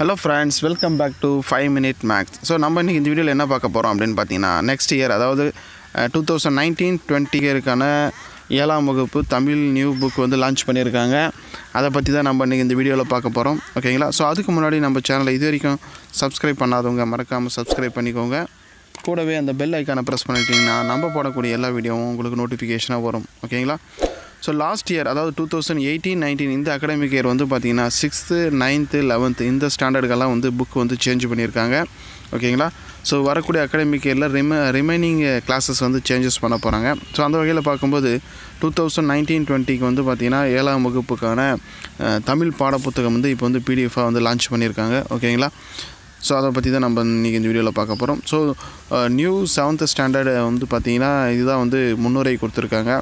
hello friends welcome back to five minute max so நம்ம இன்றைக்கி இந்த வீடியோவில் என்ன பார்க்க போகிறோம் அப்படின்னு பார்த்தீங்கன்னா நெக்ஸ்ட் இயர் அதாவது டூ தௌசண்ட் நைன்டீன் டுவெண்ட்டி இயருக்கான ஏழாம் வகுப்பு தமிழ் நியூ புக் வந்து லான்ச் பண்ணியிருக்காங்க அதை பற்றி தான் நம்ம இன்றைக்கி இந்த வீடியோவில் பார்க்க போகிறோம் ஓகேங்களா ஸோ அதுக்கு முன்னாடி நம்ம சேனலை இது வரைக்கும் சப்ஸ்கிரைப் பண்ணாதவங்க மறக்காமல் சப்ஸ்கிரைப் பண்ணிக்கோங்க கூடவே அந்த பெல் ஐக்கானை ப்ரெஸ் பண்ணிட்டீங்கன்னா நம்ம போடக்கூடிய எல்லா வீடியோவும் உங்களுக்கு நோட்டிஃபிகேஷனாக வரும் ஓகேங்களா ஸோ லாஸ்ட் இயர் அதாவது டூ தௌசண்ட் எயிட்டீன் நைன்டீன் இந்த அகாடமிக் இயர் வந்து பார்த்தீங்கன்னா சிக்ஸ்த்து நைன்த்து லெவன்த்து இந்த ஸ்டாண்டர்டுக்கெல்லாம் வந்து புக் வந்து சேஞ்ச் பண்ணியிருக்காங்க ஓகேங்களா ஸோ வரக்கூடிய அகாடமிக் இயரில் ரிம ரிமைனிங் கிளாஸஸ் வந்து சேஞ்சஸ் பண்ண போகிறாங்க ஸோ அந்த வகையில் பார்க்கும்போது டூ தௌசண்ட் நைன்டீன் டுவெண்ட்டிக்கு வந்து பார்த்திங்கன்னா ஏழாம் வகுப்புக்கான அஹ், தமிழ் பாடப்புத்தகம் வந்து இப்போ வந்து பிடிஎஃபாக வந்து லான்ச் பண்ணியிருக்காங்க ஓகேங்களா ஸோ அதை பற்றி தான் நம்ம இன்றைக்கி இந்த வீடியோவில் பார்க்க போகிறோம் ஸோ நியூ செவன்த்து ஸ்டாண்டர்டு வந்து பார்த்திங்கன்னா இதுதான் வந்து முன்னுரை கொடுத்துருக்காங்க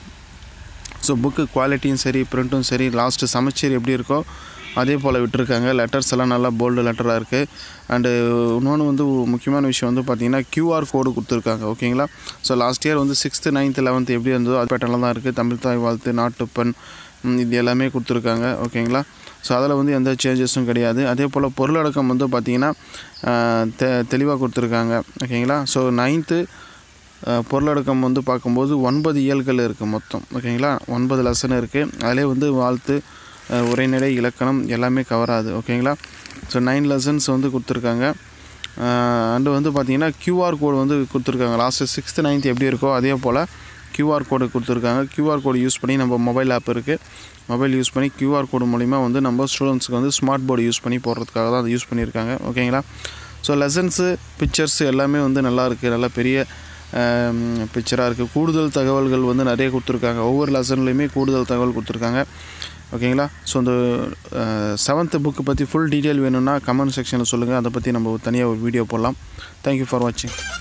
ஸோ புக்கு குவாலிட்டியும் சரி பிரிண்ட்டும் சரி லாஸ்ட்டு சமச்சீர் எப்படி இருக்கோ அதே போல் விட்டுருக்காங்க லெட்டர்ஸ் எல்லாம் நல்லா போல்டு லெட்டராக இருக்குது அண்டு இன்னொன்று வந்து முக்கியமான விஷயம் வந்து பார்த்திங்கன்னா QR கோடு கொடுத்துருக்காங்க ஓகேங்களா ஸோ லாஸ்ட் இயர் வந்து சிக்ஸ்த்து நைன்த்து லெவன்த்து எப்படி இருந்ததோ அது பேட்டர்னில் தான் இருக்குது தமிழ் தாய் வாழ்த்து நாட்டுப்பண் ம், இது எல்லாமே கொடுத்துருக்காங்க ஓகேங்களா ஸோ அதில் வந்து எந்த சேஞ்சஸும் கிடையாது அதே போல் பொருளடக்கம் வந்து பார்த்திங்கன்னா தெ தெளிவாக கொடுத்துருக்காங்க ஓகேங்களா ஸோ நைன்த்து அஹ், பொருளடக்கம் வந்து பார்க்கும்போது ஒன்பது இயல்கள் இருக்குது மொத்தம் ஓகேங்களா ஒன்பது லெசன் இருக்குது அதிலே வந்து வாழ்த்து அஹ், உரைநடை இலக்கணம் எல்லாமே கவர் ஆகுது ஓகேங்களா ஸோ நைன் லெசன்ஸ் வந்து கொடுத்துருக்காங்க அண்டு வந்து பார்த்திங்கன்னா QR கோடு வந்து கொடுத்துருக்காங்க லாஸ்ட்டு சிக்ஸ்த்து நைன்த் எப்படி இருக்கோ அதே போல் QR கோடு கொடுத்துருக்காங்க QR கோடு யூஸ் பண்ணி நம்ம மொபைல் ஆப் இருக்குது மொபைல் யூஸ் பண்ணி QR கோடு மூலிமா வந்து நம்ம ஸ்டூடெண்ட்ஸ்க்கு வந்து ஸ்மார்ட் போர்டு யூஸ் பண்ணி போடுறதுக்காக தான் அதை யூஸ் பண்ணியிருக்காங்க ஓகேங்களா ஸோ லெசன்ஸு பிக்சர்ஸ் எல்லாமே வந்து நல்லா இருக்குது நல்லா பெரிய பிக்சராக இருக்குது கூடுதல் தகவல்கள் வந்து நிறைய கொடுத்துருக்காங்க ஒவ்வொரு லெசன்லேயுமே கூடுதல் தகவல் கொடுத்துருக்காங்க ஓகேங்களா ஸோ இந்த செவன்த்து புக்கு பற்றி ஃபுல் டீட்டெயில் வேணும்னா கமெண்ட் செக்ஷனில் சொல்லுங்கள் அதை பற்றி நம்ம தனியாக ஒரு வீடியோ போடலாம் தேங்க்யூ ஃபார் வாட்சிங்